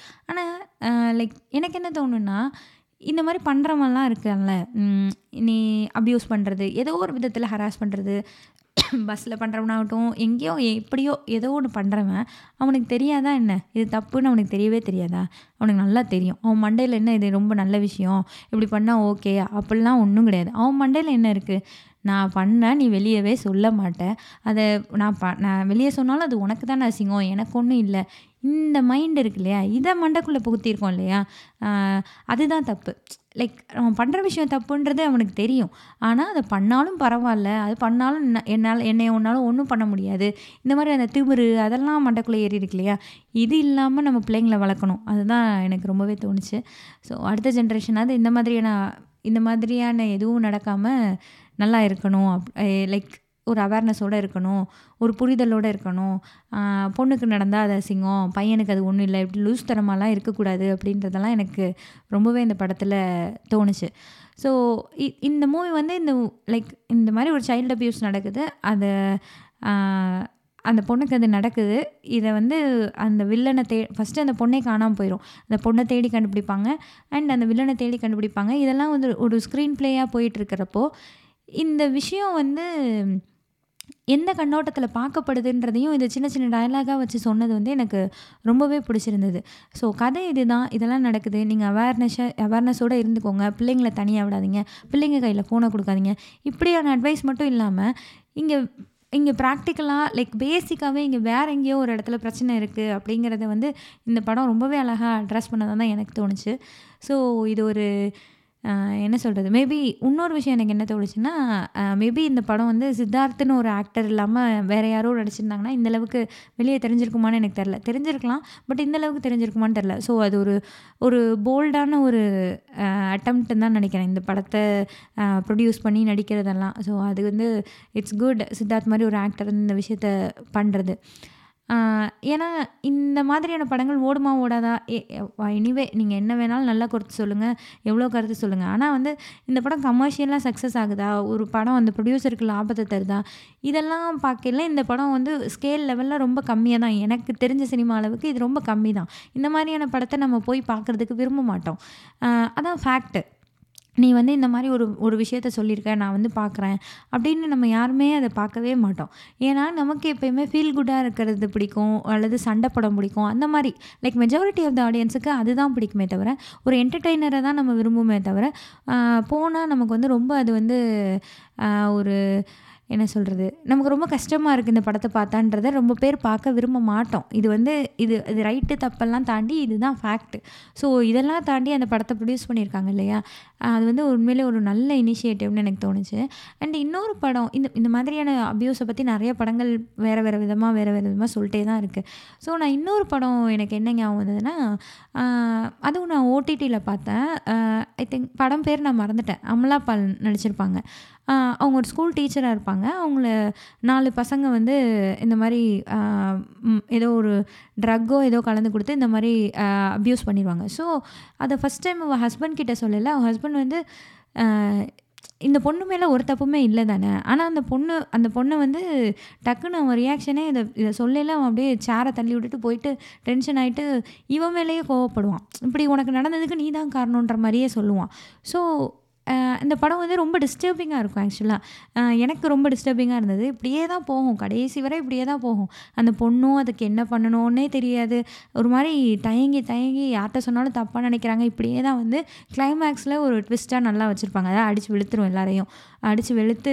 ஆனால் லைக் எனக்கு என்ன தோணுன்னா இந்த மாதிரி பண்ணுறவன்லாம் இருக்கான்ல உம், நீ அப்யூஸ் பண்ணுறது ஏதோ ஒரு விதத்தில் ஹராஸ் பண்ணுறது பஸ்ஸில் பண்ணுறவனாகட்டும் எங்கேயோ எப்படியோ ஏதோ ஒன்று பண்ணுறவன் அவனுக்கு தெரியாதா என்ன இது தப்புன்னு அவனுக்கு தெரியவே தெரியாதா அவனுக்கு நல்லா தெரியும் அவன் மண்டையில் என்ன இது ரொம்ப நல்ல விஷயம் இப்படி பண்ணால் ஓகே அப்படிலாம் ஒன்றும் கிடையாது அவன் மண்டையில் என்ன இருக்குது நான் பண்ணேன் நீ வெளியவே சொல்ல மாட்டேன் அதை நான் ப நான் வெளியே சொன்னாலும் அது உனக்கு தானே அசிங்கம் எனக்கு ஒன்றும் இல்லை இந்த மைண்ட் இருக்கு இல்லையா இதை மண்டைக்குள்ளே புகுத்திருக்கோம் இல்லையா ஆஹ் அதுதான் தப்பு லைக் அவன் பண்ணுற விஷயம் தப்புன்றது அவனுக்கு தெரியும் ஆனால் அதை பண்ணாலும் பரவாயில்ல அது பண்ணாலும் என்ன- என்னால் என்னை ஒன்றாலும் ஒன்றும் பண்ண முடியாது இந்த மாதிரி அந்த திமிரு அதெல்லாம் மண்டைக்குள்ளே ஏறி இருக்கு இல்லையா இது இல்லாமல் நம்ம பிள்ளைங்களை வளர்க்கணும் அதுதான் எனக்கு ரொம்பவே தோணுச்சு ஸோ அடுத்த ஜென்ரேஷனாவது இந்த மாதிரியான இந்த மாதிரியான எதுவும் நடக்காமல் நல்லா இருக்கணும் அப் லைக் ஒரு அவேர்னஸோடு இருக்கணும் ஒரு புரிதலோடு இருக்கணும் ஆஹ் பொண்ணுக்கு நடந்தால் அது அசிங்கம் பையனுக்கு அது ஒன்றும் இல்லை இப்படி லூஸ் தரமாலாம் இருக்கக்கூடாது அப்படின்றதெல்லாம் எனக்கு ரொம்பவே இந்த படத்தில் தோணுச்சு ஸோ இந்த மூவி வந்து இந்த லைக் இந்த மாதிரி ஒரு சைல்டு அபியூஸ் நடக்குது அதை ஆஹ் அந்த பொண்ணுக்கு அது நடக்குது இதை வந்து அந்த வில்லனை தே ஃபஸ்ட்டு அந்த பொண்ணே காணாமல் போயிடும் அந்த பொண்ணை தேடி கண்டுபிடிப்பாங்க அண்ட் அந்த வில்லனை தேடி கண்டுபிடிப்பாங்க இதெல்லாம் வந்து ஒரு ஸ்க்ரீன் ப்ளேயாக போயிட்டுருக்கிறப்போ இந்த விஷயம் வந்து எந்த கண்ணோட்டத்தில் பார்க்கப்படுதுன்றதையும் இந்த சின்ன சின்ன டயலாகாக வச்சு சொன்னது வந்து எனக்கு ரொம்பவே பிடிச்சிருந்தது ஸோ கதை இதுதான் இதெல்லாம் நடக்குது நீங்கள் அவேர்னஸை அவேர்னஸோடு இருந்துக்கோங்க பிள்ளைங்கள தனியாக விடாதீங்க பிள்ளைங்க கையில் ஃபோனை கொடுக்காதீங்க இப்படியான அட்வைஸ் மட்டும் இல்லாமல் இங்கே இங்கே ப்ராக்டிக்கலாக லைக் பேசிக்காகவே இங்கே வேறு எங்கேயோ ஒரு இடத்துல பிரச்சனை இருக்குது அப்படிங்கிறத வந்து இந்த படம் ரொம்பவே அழகாக அட்ரஸ் பண்ணதான் தான் எனக்கு தோணுச்சு ஸோ இது ஒரு ஆஹ், என்ன சொல்கிறது மேபி இன்னொரு விஷயம் எனக்கு என்ன தோணுச்சுன்னா மேபி இந்த படம் வந்து சித்தார்த்துன்னு ஒரு ஆக்டர் இல்லாமல் வேறு யாரோ நடிச்சிருந்தாங்கன்னா இந்த அளவுக்கு வெளியே தெரிஞ்சிருக்குமான்னு எனக்கு தெரில தெரிஞ்சிருக்கலாம் பட் இந்த அளவுக்கு தெரிஞ்சிருக்குமான்னு தெரில ஸோ அது ஒரு ஒரு போல்டான ஒரு அட்டம்ப்ட்னு தான் நினைக்கிறேன் இந்த படத்தை ப்ரொடியூஸ் பண்ணி நடிக்கிறதெல்லாம் ஸோ அது வந்து இட்ஸ் குட் சித்தார்த் மாதிரி ஒரு ஆக்டர் வந்து இந்த விஷயத்த பண்ணுறது ஏன்னா இந்த மாதிரியான படங்கள் ஓடுமா ஓடாதா எனிவே நீங்கள் என்ன வேணாலும் நல்லா கருத்து சொல்லுங்கள் எவ்வளோ கருத்து சொல்லுங்கள் ஆனால் வந்து இந்த படம் கமர்ஷியலாக சக்ஸஸ் ஆகுதா ஒரு படம் அந்த ப்ரொடியூசருக்கு லாபத்தை தருதா இதெல்லாம் பார்க்கல இந்த படம் வந்து ஸ்கேல் லெவலில் ரொம்ப கம்மியாக தான் எனக்கு தெரிஞ்ச சினிமா அளவுக்கு இது ரொம்ப கம்மி தான் இந்த மாதிரியான படத்தை நம்ம போய் பார்க்குறதுக்கு விரும்ப மாட்டோம் ஆஹ் அதான் ஃபேக்ட்டு நீ வந்து இந்த மாதிரி ஒரு ஒரு விஷயத்த சொல்லியிருக்க நான் வந்து பார்க்குறேன் அப்படின்னு நம்ம யாருமே அதை பார்க்கவே மாட்டோம் ஏன்னா நமக்கு எப்பயுமே ஃபீல் குட்டாக இருக்கிறது பிடிக்கும் அல்லது சண்டை படம் பிடிக்கும் அந்த மாதிரி லைக் மெஜாரிட்டி ஆஃப் த ஆடியன்ஸுக்கு அதுதான் பிடிக்குமே தவிர ஒரு என்டர்டெய்னரை தான் நம்ம விரும்புமே தவிர போனால் நமக்கு வந்து ரொம்ப அது வந்து ஆஹ் ஒரு என்ன சொல்கிறது நமக்கு ரொம்ப கஷ்டமாக இருக்குது இந்த படத்தை பார்த்தான்றதை ரொம்ப பேர் பார்க்க விரும்ப மாட்டோம் இது வந்து இது இது ரைட்டு தப்பெல்லாம் தாண்டி இதுதான் ஃபேக்ட் ஸோ இதெல்லாம் தாண்டி அந்த படத்தை ப்ரொடியூஸ் பண்ணியிருக்காங்க இல்லையா ஆஹ் அது வந்து உண்மையிலே ஒரு நல்ல இனிஷியேட்டிவ்னு எனக்கு தோணுச்சு அண்ட் இன்னொரு படம் இந்த இந்த மாதிரியான அபியூஸை பற்றி நிறைய படங்கள் வேறு வேறு விதமாக வேறு வேறு விதமாக சொல்லிட்டே தான் இருக்குது ஸோ நான் இன்னொரு படம் எனக்கு என்ன ஞாபகம் வந்ததுன்னா ஆஹ் அதுவும் நான் ஓடிடியில் பார்த்தேன் ஐ திங்க் படம் பேர் நான் மறந்துட்டேன் அமலா பால் நடிச்சிருப்பாங்க ஆஹ் அவங்க ஒரு ஸ்கூல் டீச்சராக இருப்பாங்க அவங்கள நாலு பசங்க வந்து இந்த மாதிரி ஆஹ் ம், ஏதோ ஒரு ட்ரக்கோ ஏதோ கலந்து கொடுத்து இந்த மாதிரி அப்யூஸ் பண்ணிடுவாங்க ஸோ அதை ஃபஸ்ட் டைம் அவள் ஹஸ்பண்ட் கிட்ட சொல்லலை அவள் ஹஸ்பண்ட் வந்து ஆஹ், இந்த பொண்ணு மேலே ஒரு தப்புமே இல்லை தானே ஆனால் அந்த பொண்ணு அந்த பொண்ணை வந்து டக்குன்னு அவன் ரியாக்ஷனே இதை இதை சொல்லல அவன் அப்படியே சேரை தள்ளி விட்டுட்டு போயிட்டு டென்ஷன் ஆகிட்டு இவன் மேலேயே கோவப்படுவான் இப்படி உனக்கு நடந்ததுக்கு நீ தான் காரணன்ற மாதிரியே சொல்லுவான் ஸோ இந்த படம் வந்து ரொம்ப டிஸ்டர்பிங்காக இருக்கும் ஆக்சுவலாக எனக்கு ரொம்ப டிஸ்டர்பிங்காக இருந்தது இப்படியே தான் போகும் கடைசி வரை இப்படியே தான் போகும் அந்த பொண்ணும் அதுக்கு என்ன பண்ணணும்னே தெரியாது ஒரு மாதிரி தயங்கி தயங்கி யார்கிட்ட சொன்னாலும் தப்பாக நினைக்கிறாங்க இப்படியே தான் வந்து கிளைமேக்ஸில் ஒரு ட்விஸ்ட்டாக நல்லா வச்சுருப்பாங்க அதாவது அடித்து வெளுத்துரும் எல்லாரையும் அடித்து வெளுத்து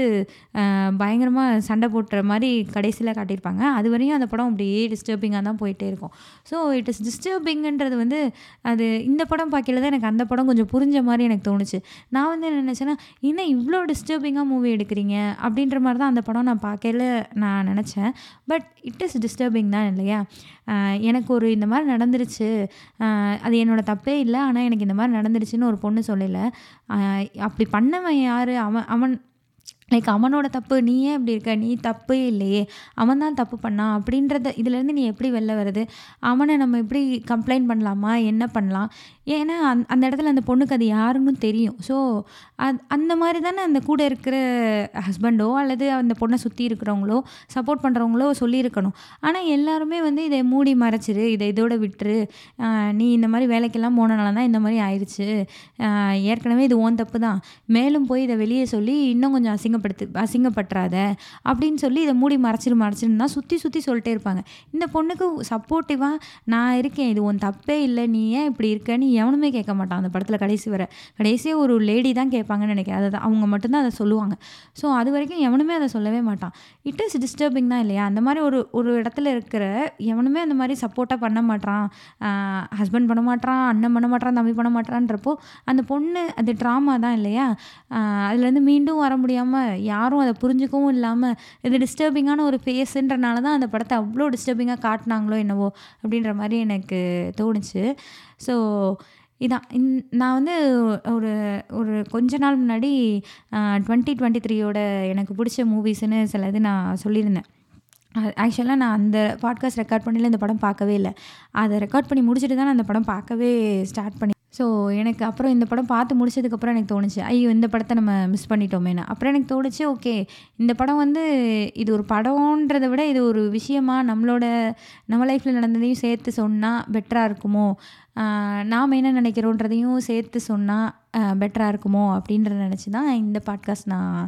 பயங்கரமாக சண்டை போட்டுற மாதிரி கடைசியில் காட்டியிருப்பாங்க அது வரையும் அந்த படம் அப்படியே டிஸ்டர்பிங்காக தான் போயிட்டே இருக்கும் ஸோ இட் இஸ் டிஸ்டர்பிங்ன்றது வந்து அது இந்த படம் பார்க்கல தான் எனக்கு அந்த படம் கொஞ்சம் புரிஞ்ச மாதிரி எனக்கு தோணுச்சு நான் வந்து என்ன நினச்சேன்னா என்ன இவ்வளோ டிஸ்டர்பிங்காக மூவி எடுக்கிறீங்க அப்படின்ற மாதிரி தான் அந்த படம் நான் பார்க்கல நான் நினச்சேன் பட் இட் இஸ் டிஸ்டர்பிங் தான் இல்லையா ஆஹ் எனக்கு ஒரு இந்த மாதிரி நடந்துருச்சு ஆஹ் அது என்னோட தப்பே இல்லை ஆனால் எனக்கு இந்த மாதிரி நடந்துருச்சுன்னு ஒரு பொண்ணு சொல்லலை ஆஹ் அப்படி பண்ணவன் யார் அவன் அவன் லைக் அவனோட தப்பு நீ ஏன் இப்படி இருக்க நீ தப்பே இல்லையே அவன் தான் தப்பு பண்ணான் அப்படின்றத இதுலேருந்து நீ எப்படி வெளில வருது அவனை நம்ம எப்படி கம்ப்ளைண்ட் பண்ணலாமா என்ன பண்ணலாம் ஏன்னா அந் அந்த இடத்துல அந்த பொண்ணுக்கு அது யாருன்னு தெரியும் ஸோ அந் அந்த மாதிரி தானே அந்த கூட இருக்கிற ஹஸ்பண்டோ அல்லது அந்த பொண்ணை சுற்றி இருக்கிறவங்களோ சப்போர்ட் பண்ணுறவங்களோ சொல்லியிருக்கணும் ஆனால் எல்லாருமே வந்து இதை மூடி மறைச்சிரு இதை இதோட விட்டுரு ஆஹ் நீ இந்த மாதிரி வேலைக்கெல்லாம் போனனால தான் இந்த மாதிரி ஆயிடுச்சு ஆஹ் ஏற்கனவே இது ஓன் தப்பு தான் மேலும் போய் இதை வெளியே சொல்லி இன்னும் கொஞ்சம் அசிங்கப்படுத்து அசிங்கப்பட்டுறாத அப்படின்னு சொல்லி இதை மூடி மறைச்சிரு மறைச்சிருன்னு தான் சுற்றி சுற்றி சொல்லிட்டே இருப்பாங்க இந்த பொண்ணுக்கு சப்போர்ட்டிவாக நான் இருக்கேன் இது உன் தப்பே இல்லை நீ ஏன் இப்படி இருக்கன்னு எவனுமே கேட்க மாட்டான் அந்த படத்தில் கடைசி வரை கடைசியாக ஒரு லேடி தான் கேட்பாங்கன்னு நினைக்கிறேன் அதை தான் அவங்க மட்டும்தான் அதை சொல்லுவாங்க ஸோ அது வரைக்கும் எவனுமே அதை சொல்லவே மாட்டான் இட் இஸ் டிஸ்டர்பிங் தான் இல்லையா அந்த மாதிரி ஒரு ஒரு இடத்துல இருக்கிற எவனுமே அந்த மாதிரி சப்போர்ட்டாக பண்ண மாட்டான் ஹஸ்பண்ட் பண்ண மாட்டான் அண்ணன் பண்ண மாட்டான் தம்பி பண்ண மாட்டான்றப்போ அந்த பொண்ணு அது ட்ராமா தான் இல்லையா ஆஹ் அதுலேருந்து மீண்டும் வர முடியாமல் யாரும் அதை புரிஞ்சுக்கவும் இல்லாமல் இது டிஸ்டர்பிங்கான ஒரு ஃபேஸுன்றனால தான் அந்த படத்தை அவ்வளோ டிஸ்டர்பிங்காக காட்டினாங்களோ என்னவோ அப்படின்ற மாதிரி எனக்கு தோணுச்சு ஸோ இதான் இந் நான் வந்து ஒரு ஒரு கொஞ்ச நாள் முன்னாடி டுவெண்ட்டி டுவெண்ட்டி த்ரீயோட எனக்கு பிடிச்ச மூவிஸ்னு சில இது நான் சொல்லியிருந்தேன் ஆக்சுவலாக நான் அந்த பாட்காஸ்ட் ரெக்கார்ட் பண்ணல இந்த படம் பார்க்கவே இல்லை அதை ரெக்கார்ட் பண்ணி முடிச்சுட்டு தான் நான் அந்த படம் பார்க்கவே ஸ்டார்ட் பண்ணி ஸோ எனக்கு அப்புறம் இந்த படம் பார்த்து முடிச்சதுக்கப்புறம் எனக்கு தோணுச்சு ஐயோ இந்த படத்தை நம்ம மிஸ் பண்ணிட்டோமேனு அப்புறம் எனக்கு தோணுச்சு ஓகே இந்த படம் வந்து இது ஒரு படம்ன்றதை விட இது ஒரு விஷயமா நம்மளோட நம்ம லைஃப்பில் நடந்ததையும் சேர்த்து சொன்னால் பெட்டராக இருக்குமோ ஆஹ் நாம் என்ன நினைக்கிறோன்றதையும் சேர்த்து சொன்னால் பெட்டராக இருக்குமோ அப்படின்றத நினச்சி தான் இந்த பாட்காஸ்ட் நான்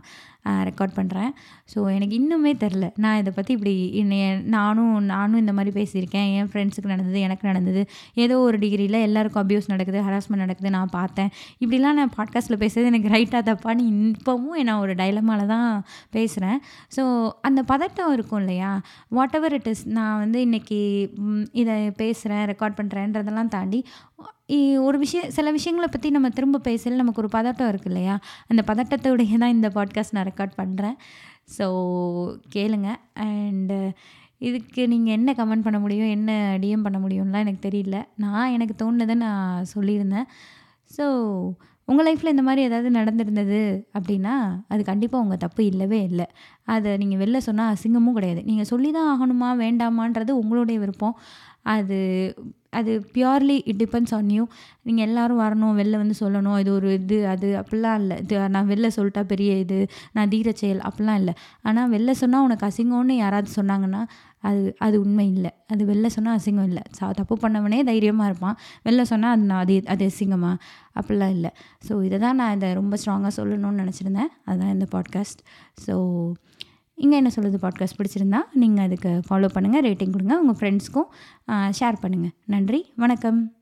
ரெக்கார்ட் பண்ணுறேன் ஸோ எனக்கு இன்னுமே தெரில நான் இதை பற்றி இப்படி என்னைய நானும் நானும் இந்த மாதிரி பேசியிருக்கேன் என் ஃப்ரெண்ட்ஸுக்கு நடந்தது எனக்கு நடந்தது ஏதோ ஒரு டிகிரியில் எல்லாருக்கும் அப்யூஸ் நடக்குது ஹராஸ்மெண்ட் நடக்குது நான் பார்த்தேன் இப்படிலாம் நான் பாட்காஸ்ட்டில் பேசுறது எனக்கு ரைட்டாக தப்பான்னு இப்போவும் நான் ஒரு டைலமாவில் தான் பேசுகிறேன் ஸோ அந்த பதட்டம் இருக்கும் இல்லையா வாட் எவர் இட் இஸ் நான் வந்து இன்றைக்கி இதை பேசுகிறேன் ரெக்கார்ட் பண்ணுறேன்றதெல்லாம் தாண்டி இ- ஒரு விஷயம் சில விஷயங்களை பற்றி நம்ம திரும்ப பேசல நமக்கு ஒரு பதட்டம் இருக்கு இல்லையா அந்த பதட்டத்தோடைய தான் இந்த பாட்காஸ்ட் நான் ரெக்கார்ட் பண்ணுறேன் ஸோ கேளுங்க அண்டு இதுக்கு நீங்கள் என்ன கமெண்ட் பண்ண முடியும் என்ன டிஎம் பண்ண முடியும்லாம் எனக்கு தெரியல நான் எனக்கு தோணுனதை நான் சொல்லியிருந்தேன் ஸோ உங்கள் லைஃப்பில் இந்த மாதிரி ஏதாவது நடந்திருந்தது அப்படின்னா அது கண்டிப்பாக உங்கள் தப்பு இல்லவே இல்லை அதை நீங்கள் வெளில சொன்னால் அசிங்கமும் கிடையாது நீங்கள் சொல்லி தான் ஆகணுமா வேண்டாமான்றது உங்களுடைய விருப்பம் அது அது purely it depends on you நீங்கள் எல்லாரும் வரணும் வெளில வந்து சொல்லணும் இது ஒரு இது அது அப்படிலாம் இல்லை இது நான் வெளில சொல்லிட்டா பெரிய இது நான் தீர செயல் அப்படிலாம் இல்லை ஆனால் வெளில சொன்னால் உனக்கு அசிங்கம்னு யாராவது சொன்னாங்கன்னா அது அது உண்மை இல்லை அது வெளில சொன்னால் அசிங்கம் இல்லை சா தப்பு பண்ணவனே தைரியமாக இருப்பான் வெளில சொன்னால் அது நான் அது அது அசிங்கமா அப்படிலாம் இல்லை ஸோ இதை தான் நான் இதை ரொம்ப ஸ்ட்ராங்காக சொல்லணும்னு நினச்சிருந்தேன் அதுதான் இந்த பாட்காஸ்ட் ஸோ இங்கே என்ன சொல்லுது பாட்காஸ்ட் பிடிச்சிருந்தா நீங்கள் அதுக்கு ஃபாலோ பண்ணுங்கள் ரேட்டிங் கொடுங்க உங்கள் ஃப்ரெண்ட்ஸ்க்கும் ஷேர் பண்ணுங்கள் நன்றி வணக்கம்